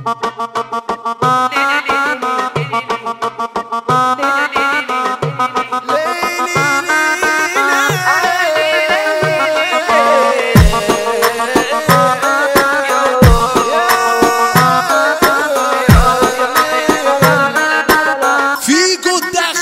فيجو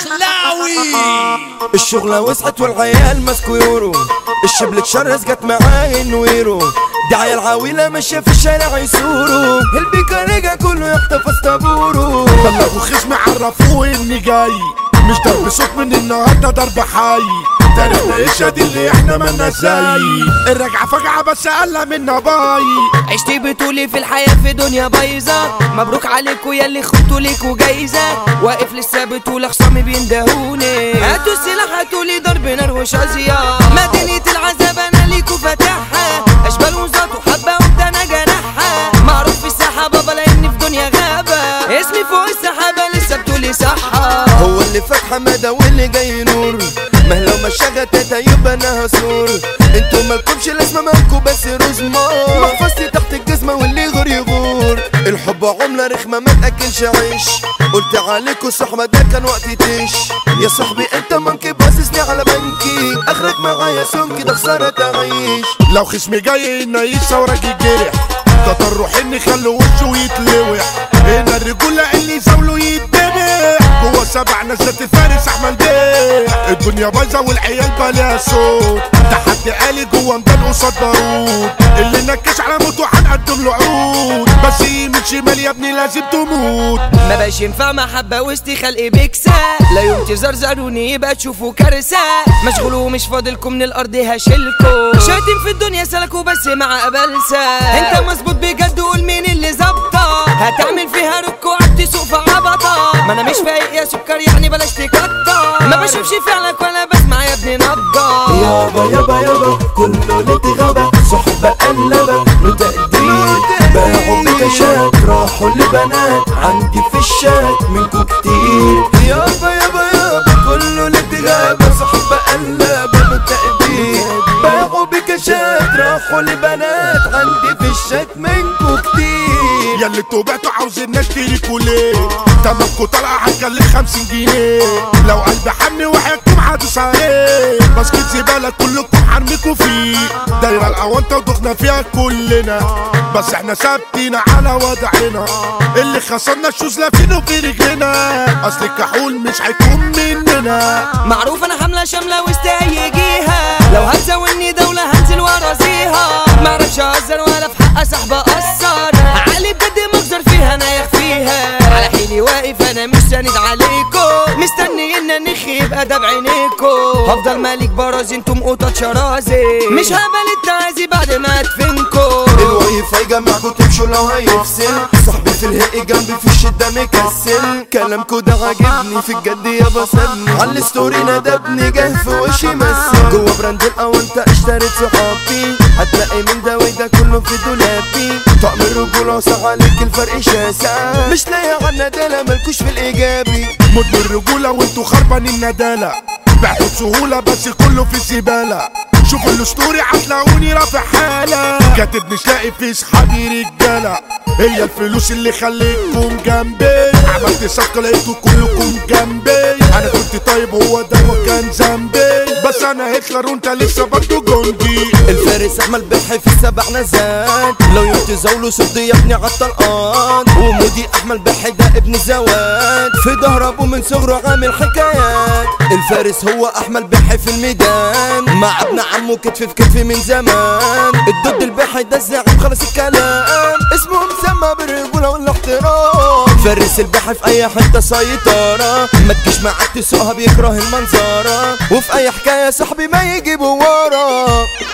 الدخلاوي الشغلة وسعت والعيال مسكوا يورو الشبل اتشرس جت معاه النويرو دعاية العويلة ماشية في الشارع يسوروا البيكا رجع كله يحتفظ طابوره بلغوا خصمي عرفوه اني جاي مش ضرب صوت من النهارده ضرب حي تاريخنا يشهد اللي احنا مالنا زي الرجعة فجعة بس قال منا باي عشتي بتقولي في الحياة في دنيا بايظة مبروك عليكوا ياللي خدتوا ليكوا جايزة واقف لسه بتقول خصامي بيندهوني هاتوا السلاح هاتولي ضرب نار وشظية مدينة العذاب انا ليكوا فاتحها اشبال وزات وحبة وانت انا جناحها معروف في الساحة بابا لاني في دنيا غابة اسمي فوق السحابة لسه بتقولي صحة هو اللي فات حمادة واللي جاي نور ما لو ما شغتت يبقى انا هسور انتوا مالكمش لازمة مالكوا بس رزمار محفظتي تحت الجزمة واللي يغور يغور الحب عملة رخمة ما تاكلش عيش قلت عليكوا صحبة ده كان وقت تيش يا صاحبي انت منكي باصصني على بنكي اخرك معايا سمكي ده خسارة تعيش لو خصمي جاي انه يتصورك يتجرح ده تروح اني خلوا وشه يتلوح هنا الرجولة اللي زاوله يتدبح جوه سبع نزلت الفارس احمد بيه الدنيا بايظه والعيال بلا صوت ده حد قالي جوه مدان قصاد بارود اللي نكش على موته هنقدم له عود بس يمين شمال يا ابني لازم تموت ما بقاش ينفع محبة وسط خلق بكسة لا يوم تزرزروني يبقى تشوفوا كارثة مشغول ومش فاضلكم من الأرض هشيلكوا شايتين في الدنيا سلكوا بس مع قبلسة انت مظبوط بجد قول مين اللي ظابطة هتعمل فيها رك وقعدت تسوق في عبطة ما انا مش فايق يا سكر يعني بلاش تكتر ما بشوفش فعلك ولا بسمع يا ابني نبضة يابا يابا يابا كله لتغابة صحبة قلبة له تقدير باعوا بكاشات راحوا لبنات عندي في الشات منكو كتير يابا يابا يابا كله لتغابة صحبة قلبة له تقدير باعوا بكاشات راحوا لبنات عندي في الشات منكو كتير يا اللي انتوا بعتوا عاوزين نشتريكوا ليه تمامكوا طالعة هتكلف 50 جنيه لو قلبي حمي وحياتكم هدوس عليه باسكت زبالة كلكم حرميكوا فيه دايرة الأونطة ودخنا فيها كلنا بس احنا ثابتين على وضعنا اللي خسرنا الشوز لافينه في رجلنا اصل الكحول مش هيكون مننا معروف انا حملة شاملة وسط اي جهة لو هتزاولني دولة هنزل ورازيها معرفش اهزر ولا في حق صاحبة اقصر علي بجد مجزر فيها انا يخفيها على حيلي واقف انا مش ساند عليكو مستني ان النخ يبقى ده بعينيكو هفضل مالك براز انتم قطط شرازي مش هقبل التعازي بعد ما ادفنكو الواي فاي جمعكوا تمشوا لو هيفصل صاحبي في الهق جنبي في الشدة مكسل كلامكوا ده عاجبني في الجد يا بسلني على الستوري ندبني جه في وشي مثل جوه براند الاونت اشتريت صحابي هتلاقي من ده وده كله في دولابي طقم الرجولة وصح عليك الفرق شاسع مش لاقي على الندالة مالكوش في الايجابي مدن الرجولة وانتوا خربانين الندالة بعتوا بسهولة بس كله في الزبالة شوفوا الاسطوري هتلاقوني رافع حالة كاتب مش لاقي في صحابي رجالة هي الفلوس اللي خليتكم جنبي عملت صفقة لقيتوا كلكم جنبي انا كنت طيب هو ده وكان ذنبي بس انا هتلر وانت لسه برضه جندي الفارس احمد بحي في السبع نزات لو يوم تزاولوا صد يا ابني عالطلقان ومودي احمد بحي ده ابن زواد في ظهر ابوه من صغره عامل حكايات الفارس هو احمد بحي في الميدان مع ابن عمه كتف في كتف من زمان الضد البحي ده الزعيم خلص الكلام اسمه مسمى بالرجوله والاحترام فارس البحي في اي حته سيطره ما تجيش معاك تسوقها بيكره المنظره وفي اي حكايه صاحبي ما يجيبوا ورا